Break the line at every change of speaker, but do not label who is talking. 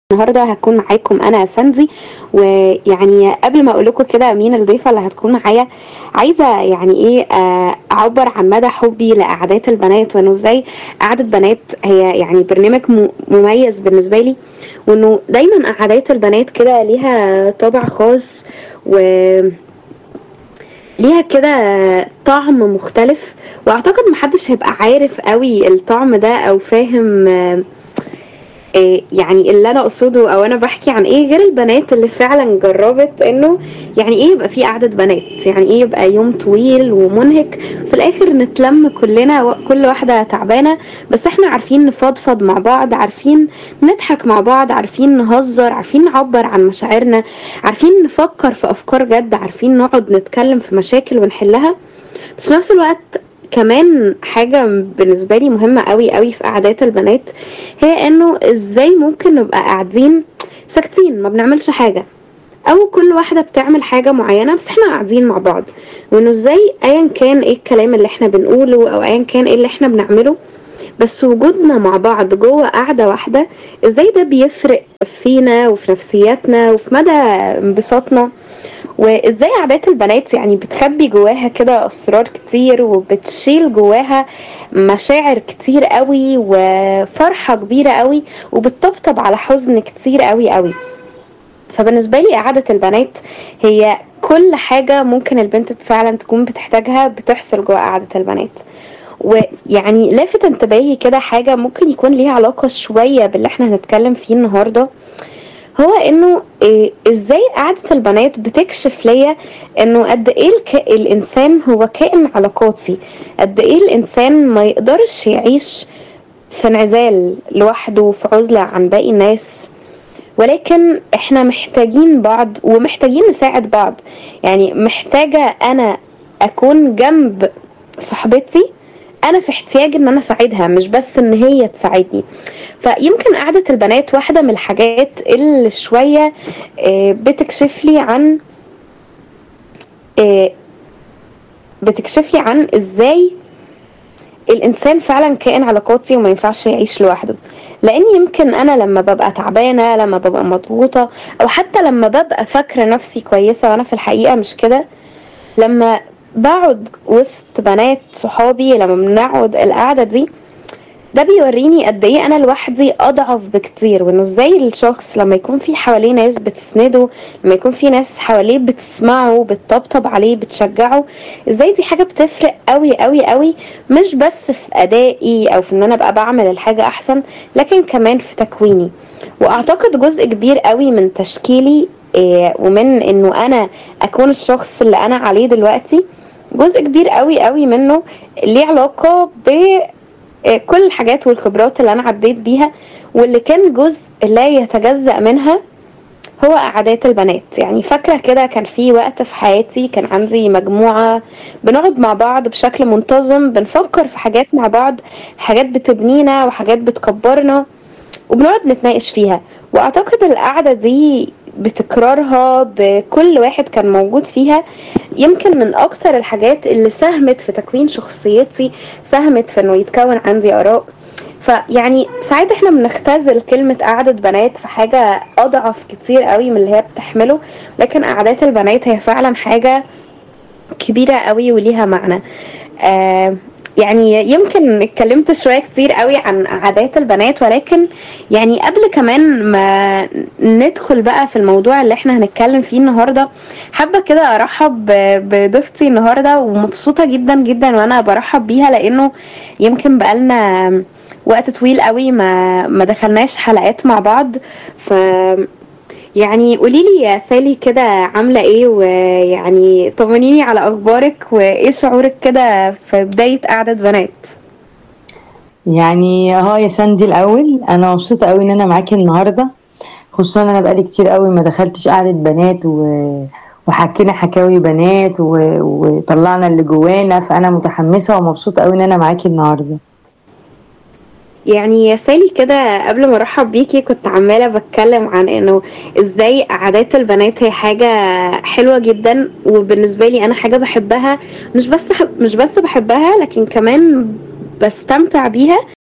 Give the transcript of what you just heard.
النهارده هاكون معاكم أنا ساندي، ويعني قبل ما أقول لكم كده مين الضيفة اللي هتكون معايا، عايزة يعني إيه آآ أعبّر عن مدى حُبّي لقعدات البنات، وإنه إزاي قعدة بنات هي يعني برنامج م مميز بالنسبة لي، وإنه دايمًا قعدات البنات كده ليها طابع خاص و ليها كده طعم مختلف، وأعتقد ما حدش هيبقى عارف أوي الطعم ده أو فاهم آآ يعني اللي أنا أقصده أو أنا باحكي عن إيه، غير البنات اللي فعلًا جرّبت إنه يعني إيه يبقى في قعدة بنات، يعني إيه يبقى يوم طويل ومُنهِك، في الآخر نتلَم كلنا و كل واحدة تعبانة، بس إحنا عارفين نفضفض مع بعض، عارفين نضحك مع بعض، عارفين نهزّر، عارفين نعبّر عن مشاعرنا، عارفين نفكّر في أفكار جَد، عارفين نقعد نتكلّم في مشاكل ونحلّها، بس في نفس الوقت كمان حاجة بالنسبة لي مهمة أوي، أوي في قعدات البنات، هي إنه إزاي ممكن نبقى قاعدين ساكتين ما بنعملش حاجة، أو كل واحدة بتعمل حاجة معيّنة بس إحنا قاعدين مع بعض، وإنه إزاي أيًا كان إيه الكلام اللي إحنا بنقوله أو أيًا كان إيه اللي إحنا بنعمله، بس وجودنا مع بعض جوّه قعدة واحدة، إزاي ده بيفرق فينا وفي نفسيّاتنا وفي مدى انبساطنا، وإزاي قعدات البنات يعني بتخبّي جواها كده أسرار كتير، وبتشيل جواها مشاعر كتير أوي وفرحة كبيرة أوي، وبتطبطب على حزن كتير أوي، أوي. فبالنسبة لي قعدة البنات هي كل حاجة ممكن البنت فعلًا تكون بتحتاجها بتحصل جوّه قعدة البنات، ويعني لافت انتباهي كده حاجة ممكن يكون ليها علاقة شوية باللي إحنا هنتكلّم فيه النهارده، هو إنه آآ إزاي قعدة البنات بتكشف ليّا إنه قد إيه الك الإنسان هو كائن علاقاتي، قد إيه الإنسان ما يقدرش يعيش في انعزال لوحده في عُزلة عن باقي الناس، ولكن إحنا محتاجين بعض ومحتاجين نساعد بعض، يعني محتاجة أنا أكون جنب صاحبتي، أنا في احتياج إن أنا أساعدها مش بس إن هي تساعدني، فيمكن قعدة البنات واحدة من الحاجات اللي شوية آآ بتكشف لي عن آآ بتكشف لي عن إزاي الإنسان فعلًا كائن علاقاتي وما ينفعش يعيش لوحده، لإن يمكن أنا لمّا بابقى تعبانة، لمّا بابقى مضغوطة، أو حتى لمّا بابقى فاكرة نفسي كويسة وأنا في الحقيقة مش كده، لمّا باقعد وسط بنات صحابي، لمّا بنقعد القعدة دي، ده بيورّيني قد إيه أنا لوحدي أضعف بكتير، وإنه إزاي الشخص لمّا يكون في حواليه ناس بتسنده، لمّا يكون في ناس حواليه بتسمعه، بتطبطب عليه، بتشجعه، إزاي دي حاجة بتفرق أوي، أوي، أوي، مش بس في أدائي أو في إن أنا أبقى باعمل الحاجة أحسن، لكن كمان في تكويني، وأعتقد جزء كبير أوي من تشكيلي آآ ومن إنه أنا أكون الشخص اللي أنا عليه دلوقتي، جزء كبير أوي، أوي منه ليه علاقة ب آآ كل الحاجات والخبرات اللي أنا عدّيت بيها، واللي كان جزء لا يتجزأ منها هو قعدات البنات، يعني فاكرة كده كان في وقت في حياتي كان عندي مجموعة بنقعد مع بعض بشكل منتظم، بنفكّر في حاجات مع بعض، حاجات بتبنينا وحاجات بتكبّرنا، وبنقعد نتناقش فيها، وأعتقد القعدة دي بتكرارها بكل واحد كان موجود فيها، يمكن من أكتر الحاجات اللي ساهمت في تكوين شخصيتي، ساهمت في إنه يتكوّن عندي آراء، فيعني ساعات إحنا بنختزل كلمة قعدة بنات في حاجة أضعف كتير أوي من اللي هي بتحمله، لكن قعدات البنات هي فعلًا حاجة كبيرة أوي وليها معنى. آآ يعني يمكن اتكلّمت شوية كتير أوي عن قعدات البنات، ولكن يعني قبل كمان ما ندخل بقى في الموضوع اللي إحنا هنتكلّم فيه النهارده، حابة كده أرحّب ب بضيفتي النهارده، ومبسوطة جدًا، جدًا وأنا بارحّب بيها، لإنه يمكن بقى لنا وقت طويل أوي ما ما دخلناش حلقات مع بعض، ف يعني قولي لي يا سالي كده عاملة إيه، ويعني طمنيني على أخبارِك، وإيه شعورِك كده في بداية قعدة بنات؟
يعني أهو يا ساندي الأول، أنا مبسوطة أوي إن أنا معاكِ النهارده، خصوصًا أنا بقى لي كتير أوي ما دخلتش قعدة بنات و وحكينا حكاوي بنات و وطلّعنا اللي جوانا، فأنا متحمسة ومبسوطة أوي إن أنا معاكِ النهارده.
يعني يا سالي كده قبل ما أرحّب بيكِ كنت عمّالة باتكلّم عن إنه إزاي قعدات البنات هي حاجة حلوة جدًا، وبالنسبة لي أنا حاجة باحبها، مش بس ح مش بس باحبها، لكن كمان باستمتع بيها